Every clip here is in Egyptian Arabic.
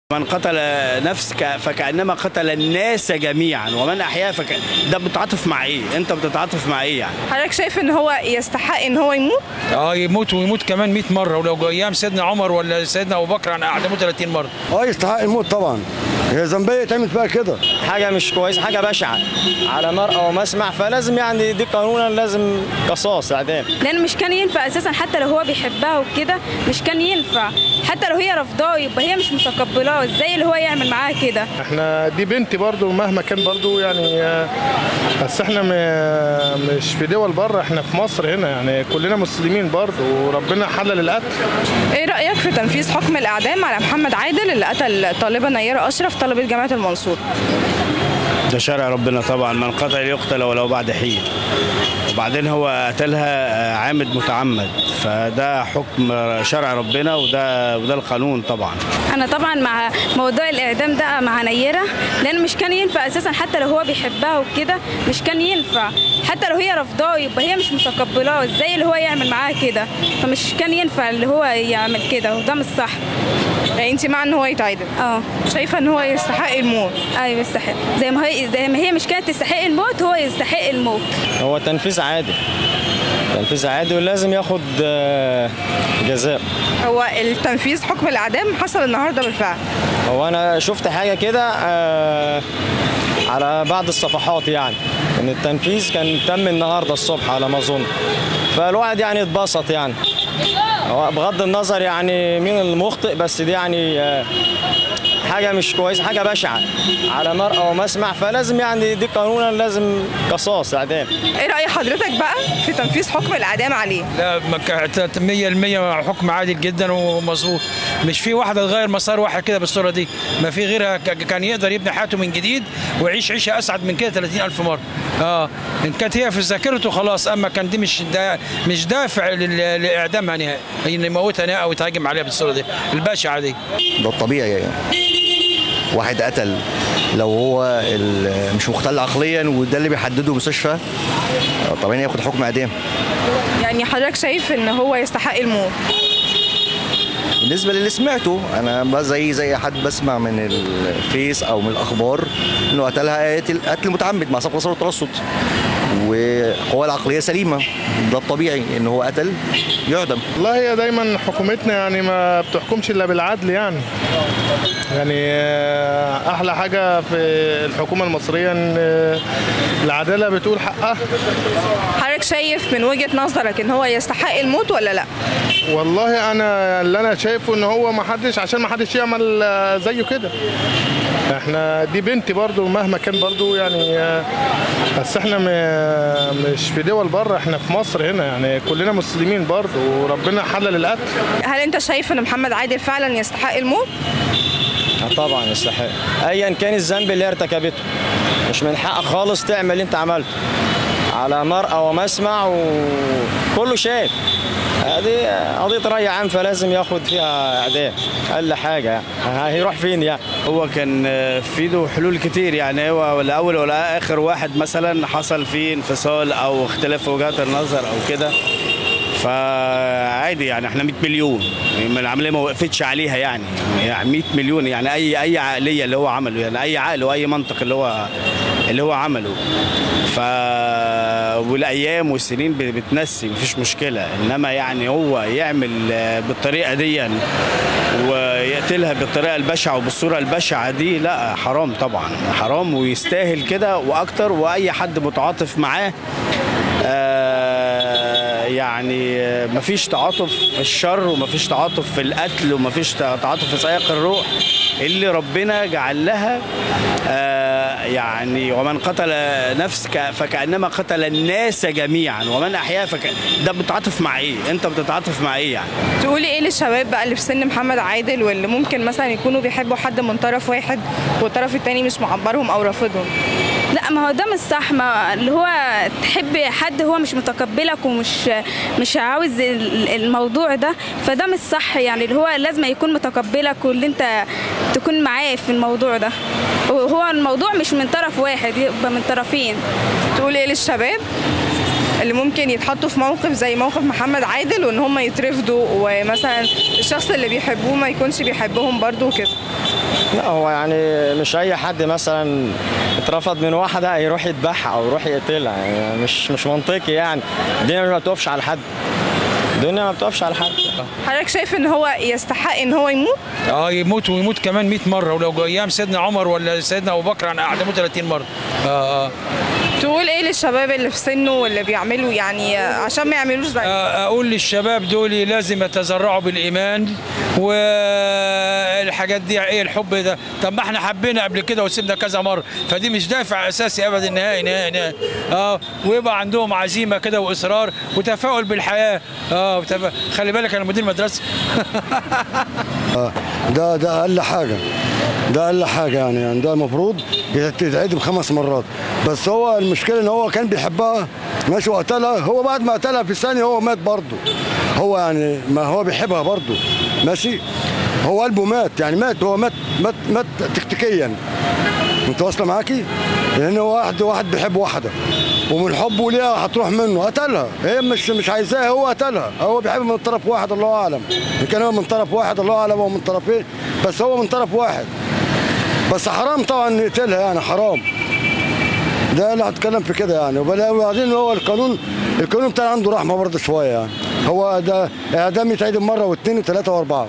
من قتل نفس ك- فكانما قتل الناس جميعا ومن احياها فك... ده بتتعاطف مع ايه انت بتتعاطف مع ايه يعني حضرتك شايف ان هو يستحق ان هو يموت اه يموت ويموت كمان 100 مره ولو ايام سيدنا عمر ولا سيدنا ابو بكر انا اعدمه 30 مره اه يستحق الموت طبعا هي ذنبيه تعمل فيها كده حاجه مش كويسه حاجه بشعه على مرأى ومسمع فلازم يعني دي قانونا لازم قصاص اعدام لان مش كان ينفع اساسا حتى لو هو بيحبها وكده مش كان ينفع حتى لو هي رافضاه يبقى هي مش متقبلاه ازاي اللي هو يعمل معاها كده احنا دي بنتي برضو مهما كان برضو يعني آه، بس احنا م- مش في دول بره احنا في مصر هنا يعني كلنا مسلمين برضو وربنا حلل القتل ايه رايك في تنفيذ حكم الاعدام على محمد عادل اللي قتل طالبه نيره اشرف طالبه جامعه المنصور ده شرع ربنا طبعا من قتل يقتل ولو بعد حين وبعدين هو قتلها عامد متعمد فده حكم شرع ربنا وده وده القانون طبعا انا طبعا مع موضوع الاعدام ده مع نيره لان مش كان ينفع اساسا حتى لو هو بيحبها وكده مش كان ينفع حتى لو هي رافضاه يبقى هي مش متقبلاه ازاي اللي هو يعمل معاها كده فمش كان ينفع اللي هو يعمل كده وده مش صح يعني انت مع ان هو يتعدم اه شايفه ان هو يستحق الموت ايوه يستحق زي ما هي زي ما هي مش كانت تستحق الموت هو يستحق الموت هو تنفيذ عادل تنفيذ عادل ولازم ياخد آه، جزاء هو التنفيذ حكم الاعدام حصل النهارده بالفعل هو انا شفت حاجه كده آه، على بعض الصفحات يعني ان التنفيذ كان تم النهارده الصبح على ما اظن فالواحد يعني اتبسط يعني هو بغض النظر يعني مين المخطئ بس دي يعني آه، حاجه مش كويسه حاجه بشعه على مرأى ومسمع فلازم يعني دي قانونا لازم قصاص اعدام ايه راي حضرتك بقى في تنفيذ حكم الاعدام عليه لا ما كان 100% حكم عادل جدا ومظبوط مش في واحده تغير مسار واحد كده بالصوره دي ما في غيرها ك- كان يقدر يبني حياته من جديد ويعيش عيشه اسعد من كده 30000 مره اه ان كانت هي في ذاكرته خلاص اما كان دي مش دا مش دافع لل- لاعدامها نهائي ان يموتها نهائي او يتهاجم عليها بالصوره دي البشعه دي ده الطبيعي يعني واحد قتل لو هو ال- مش مختل عقليا وده اللي بيحدده مستشفى طبيعي ياخد حكم اعدام يعني حضرتك شايف ان هو يستحق الموت بالنسبه للي سمعته انا بقى زي زي حد بسمع من الفيس او من الاخبار انه قتلها قتل قتل متعمد مع سبق نصر والترصد وقواه العقليه سليمه ده الطبيعي ان هو قتل يعدم والله هي دايما حكومتنا يعني ما بتحكمش الا بالعدل يعني يعني آه، احلى حاجه في الحكومه المصريه ان آه، العداله بتقول حقها حضرتك شايف من وجهه نظرك ان هو يستحق الموت ولا لا والله انا اللي انا شايفه ان هو ما حدش عشان ما حدش يعمل آه، زيه كده احنا دي بنتي برضو مهما كان برضو يعني آه، بس احنا م- مش في دول بره احنا في مصر هنا يعني كلنا مسلمين برضو وربنا حلل القتل هل انت شايف ان محمد عادل فعلا يستحق الموت آه، طبعا يستحق ايا كان الذنب اللي هي ارتكبته مش من حقك خالص تعمل اللي انت عملته على مرأى ومسمع وكله شاف هذه قضية رأي عام فلازم ياخد فيها إعدام أقل حاجة يعني هيروح فين يعني هو كان آه، في ايده حلول كتير يعني هو ولا اول ولا اخر واحد مثلا حصل فيه انفصال او اختلاف في وجهات النظر او كده فعادي يعني احنا 100 مليون يعني العمليه ما وقفتش عليها يعني يعني 100 مليون يعني اي اي عقليه اللي هو عمله يعني اي عقل واي منطق اللي هو اللي هو عمله ف والايام والسنين ب- بتنسي مفيش مشكله انما يعني هو يعمل آه، بالطريقه دي يعني ويقتلها بالطريقه البشعه وبالصوره البشعه دي لا حرام طبعا حرام ويستاهل كده واكتر واي حد متعاطف معاه آه، يعني آه، مفيش تعاطف في الشر ومفيش تعاطف في القتل ومفيش تعاطف في سائق الروح اللي ربنا جعل لها آه، يعني ومن قتل نفس ك- فكانما قتل الناس جميعا ومن احياها فك... ده بتتعاطف مع ايه؟ انت بتتعاطف مع ايه يعني؟ تقولي ايه للشباب بقى اللي في سن محمد عادل واللي ممكن مثلا يكونوا بيحبوا حد من طرف واحد والطرف التاني مش معبرهم او رافضهم لا ما هو ده مش صح ما اللي هو تحب حد هو مش متقبلك ومش مش عاوز ال- الموضوع ده فده مش صح يعني اللي هو لازم يكون متقبلك واللي انت تكون معاه في الموضوع ده هو الموضوع مش من طرف واحد يبقى من طرفين تقولي ايه للشباب اللي ممكن يتحطوا في موقف زي موقف محمد عادل وان هم يترفضوا ومثلا الشخص اللي بيحبوه ما يكونش بيحبهم برضو وكده لا هو يعني مش اي حد مثلا اترفض من واحده يروح يذبحها او يروح يقتلها يعني مش مش منطقي يعني الدنيا ما بتقفش على حد الدنيا ما بتقفش على حد حضرتك شايف ان هو يستحق ان هو يموت اه يموت ويموت كمان 100 مره ولو ايام سيدنا عمر ولا سيدنا ابو بكر انا اعدمه 30 مره اه اه تقول ايه للشباب اللي في سنه واللي بيعملوا يعني عشان ما يعملوش زي اقول للشباب دول لازم يتزرعوا بالايمان والحاجات دي ايه الحب ده طب ما احنا حبينا قبل كده وسيبنا كذا مره فدي مش دافع اساسي ابدا نهائي نهائي نهائي اه ويبقى عندهم عزيمه كده واصرار وتفاؤل بالحياه اه وتفا... خلي بالك انا مدير مدرسه آه، ده ده اقل حاجه ده اقل حاجه يعني, يعني ده المفروض يتعدم خمس مرات بس هو المشكله ان هو كان بيحبها ماشي وقتلها هو بعد ما قتلها في ثانيه هو مات برضه هو يعني ما هو بيحبها برضه ماشي هو قلبه مات يعني مات هو مات مات مات تكتيكيا انت واصله معاكي؟ لان هو واحد واحد بيحب واحده ومن حبه ليها هتروح منه قتلها هي مش مش عايزاها هو قتلها هو بيحب من طرف واحد الله اعلم ان كان هو من طرف واحد الله اعلم هو من طرفين بس هو من طرف واحد بس حرام طبعا نقتلها يعني حرام ده اللي هتكلم في كده يعني وبعدين هو القانون القانون بتاع عنده رحمه برضه شويه يعني هو ده اعدام يتعدم مره واثنين وثلاثه واربعه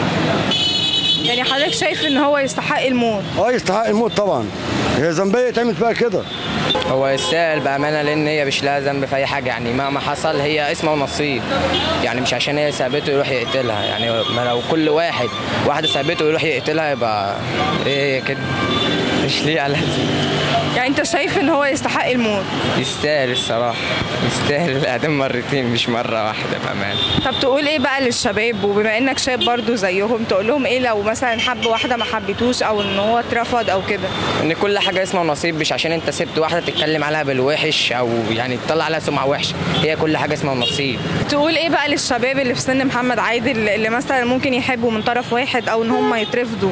يعني حضرتك شايف ان هو يستحق الموت اه يستحق الموت طبعا هي ذنبيه تعمل فيها كده هو يستاهل بامانه لان هي مش لها ذنب في اي حاجه يعني مهما حصل هي اسمها ونصيب يعني مش عشان هي سابته يروح يقتلها يعني ما لو كل واحد واحده سابته يروح يقتلها يبقى ايه كده مش ليه على يعني انت شايف ان هو يستحق الموت يستاهل الصراحه يستاهل الاعدام مرتين مش مره واحده بامانه طب تقول ايه بقى للشباب وبما انك شاب برضو زيهم تقول لهم ايه لو مثلا حب واحده ما حبيتوش او ان هو اترفض او كده ان كل حاجه اسمها نصيب مش عشان انت سبت واحده تتكلم عليها بالوحش او يعني تطلع عليها سمعه وحشه هي كل حاجه اسمها نصيب تقول ايه بقى للشباب اللي في سن محمد عادل اللي مثلا ممكن يحبوا من طرف واحد او ان هم يترفضوا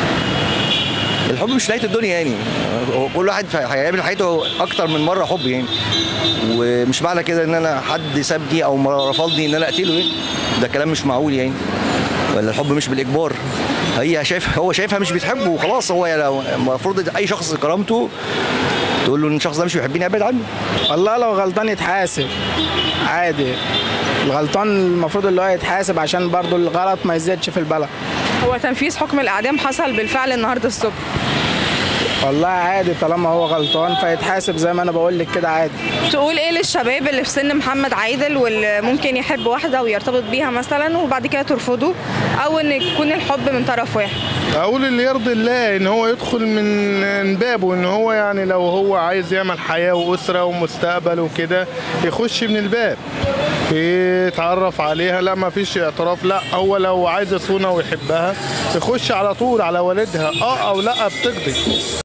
الحب مش نهايه الدنيا يعني هو كل واحد هيقابل حياته اكتر من مره حب يعني ومش معنى كده ان انا حد سابني او رفضني ان انا اقتله يعني ده كلام مش معقول يعني ولا الحب مش بالاجبار هي شايف هو شايفها مش بتحبه وخلاص هو يعني المفروض اي شخص كرامته تقول له ان الشخص ده مش بيحبني ابعد عنه والله لو غلطان يتحاسب عادي الغلطان المفروض اللي هو يتحاسب عشان برضو الغلط ما يزيدش في البلد هو تنفيذ حكم الاعدام حصل بالفعل النهارده الصبح والله عادي طالما هو غلطان فيتحاسب زي ما انا بقول لك كده عادي تقول ايه للشباب اللي في سن محمد عادل واللي ممكن يحب واحده ويرتبط بيها مثلا وبعد كده ترفضه او ان يكون الحب من طرف واحد اقول اللي يرضي الله ان هو يدخل من بابه ان هو يعني لو هو عايز يعمل حياه واسره ومستقبل وكده يخش من الباب يتعرف عليها لا ما فيش اعتراف لا هو لو عايز يصونها ويحبها يخش على طول على والدها اه او لا بتقضي